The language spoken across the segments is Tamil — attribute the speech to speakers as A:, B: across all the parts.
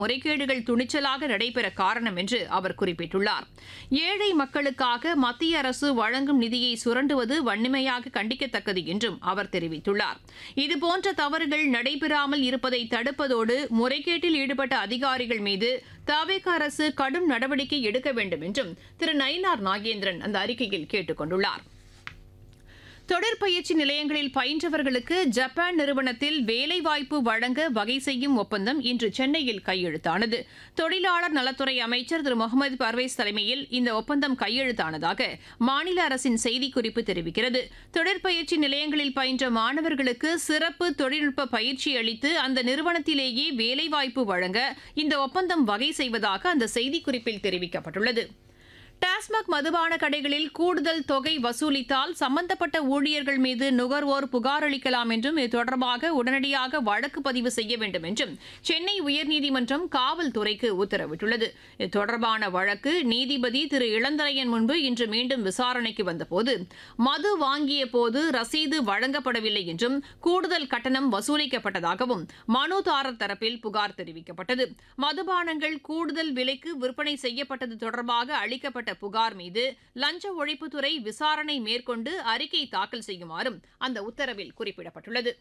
A: முறைகேடுகள் துணிச்சலாக நடைபெற காரணம் என்று அவர் குறிப்பிட்டுள்ளார் ஏழை மக்களுக்காக மத்திய அரசு வழங்கும் நிதியை சுரண்டுவது வன்மையாக கண்டிக்கத்தக்கது என்றும் அவர் தெரிவித்துள்ளார் இதுபோன்ற தவறுகள் நடைபெறாமல் இருப்பதை தடுப்பதோடு முறைகேட்டில் ஈடுபட்ட அதிகாரிகள் மீது தவேக அரசு கடும் நடவடிக்கை எடுக்க வேண்டும் என்றும் திரு நயினார் நாகேந்திரன் அந்த அறிக்கையில் கேட்டுக் கொண்டுள்ளார் தொழிற்பயிற்சி நிலையங்களில் பயின்றவர்களுக்கு ஜப்பான் நிறுவனத்தில் வேலைவாய்ப்பு வழங்க வகை செய்யும் ஒப்பந்தம் இன்று சென்னையில் கையெழுத்தானது தொழிலாளர் நலத்துறை அமைச்சர் திரு முகமது பர்வேஸ் தலைமையில் இந்த ஒப்பந்தம் கையெழுத்தானதாக மாநில அரசின் செய்திக்குறிப்பு தெரிவிக்கிறது தொழிற்பயிற்சி நிலையங்களில் பயின்ற மாணவர்களுக்கு சிறப்பு தொழில்நுட்ப பயிற்சி அளித்து அந்த நிறுவனத்திலேயே வேலைவாய்ப்பு வழங்க இந்த ஒப்பந்தம் வகை செய்வதாக அந்த செய்திக்குறிப்பில் தெரிவிக்கப்பட்டுள்ளது டாஸ்மாக் மதுபான கடைகளில் கூடுதல் தொகை வசூலித்தால் சம்பந்தப்பட்ட ஊழியர்கள் மீது நுகர்வோர் புகார் அளிக்கலாம் என்றும் இது தொடர்பாக உடனடியாக வழக்கு பதிவு செய்ய வேண்டும் என்றும் சென்னை உயர்நீதிமன்றம் காவல்துறைக்கு உத்தரவிட்டுள்ளது இது தொடர்பான வழக்கு நீதிபதி திரு இளந்தரையன் முன்பு இன்று மீண்டும் விசாரணைக்கு வந்தபோது மது வாங்கிய போது ரசீது வழங்கப்படவில்லை என்றும் கூடுதல் கட்டணம் வசூலிக்கப்பட்டதாகவும் மனுதாரர் தரப்பில் புகார் தெரிவிக்கப்பட்டது மதுபானங்கள் கூடுதல் விலைக்கு விற்பனை செய்யப்பட்டது தொடர்பாக அளிக்கப்பட்ட புகார் மீது லஞ்ச ஒழிப்புத்துறை விசாரணை மேற்கொண்டு அறிக்கை தாக்கல் செய்யுமாறும் அந்த உத்தரவில் குறிப்பிடப்பட்டுள்ளது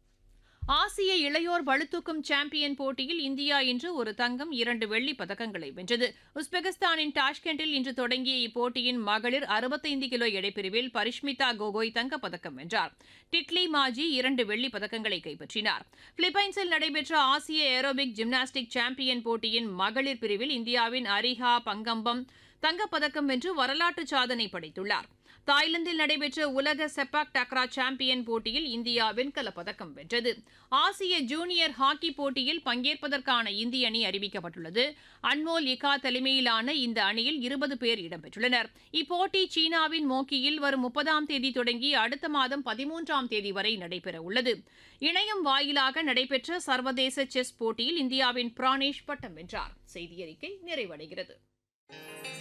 A: ஆசிய இளையோர் பளுதூக்கும் சாம்பியன் போட்டியில் இந்தியா இன்று ஒரு தங்கம் இரண்டு வெள்ளிப் பதக்கங்களை வென்றது உஸ்பெகிஸ்தானின் டாஷ்கெண்டில் இன்று தொடங்கிய இப்போட்டியின் மகளிர் அறுபத்தைந்து கிலோ எடைப்பிரிவில் பரிஷ்மிதா கோகோய் தங்கப்பதக்கம் வென்றார் டிட்லி மாஜி இரண்டு வெள்ளிப் பதக்கங்களை கைப்பற்றினார் பிலிப்பைன்ஸில் நடைபெற்ற ஆசிய ஏரோபிக் ஜிம்னாஸ்டிக் சாம்பியன் போட்டியின் மகளிர் பிரிவில் இந்தியாவின் அரிஹா பங்கம்பம் தங்கப்பதக்கம் வென்று வரலாற்று சாதனை படைத்துள்ளார் தாய்லாந்தில் நடைபெற்ற உலக செப்பாக் டக்ரா சாம்பியன் போட்டியில் இந்தியா வெண்கலப் பதக்கம் வென்றது ஆசிய ஜூனியர் ஹாக்கி போட்டியில் பங்கேற்பதற்கான இந்திய அணி அறிவிக்கப்பட்டுள்ளது அன்மோல் இகா தலைமையிலான இந்த அணியில் இருபது பேர் இடம்பெற்றுள்ளனர் இப்போட்டி சீனாவின் மோக்கியில் வரும் முப்பதாம் தேதி தொடங்கி அடுத்த மாதம் பதிமூன்றாம் தேதி வரை நடைபெற உள்ளது இணையம் வாயிலாக நடைபெற்ற சர்வதேச செஸ் போட்டியில் இந்தியாவின் பிரானேஷ் பட்டம் வென்றார் செய்தியறிக்கை நிறைவடைகிறது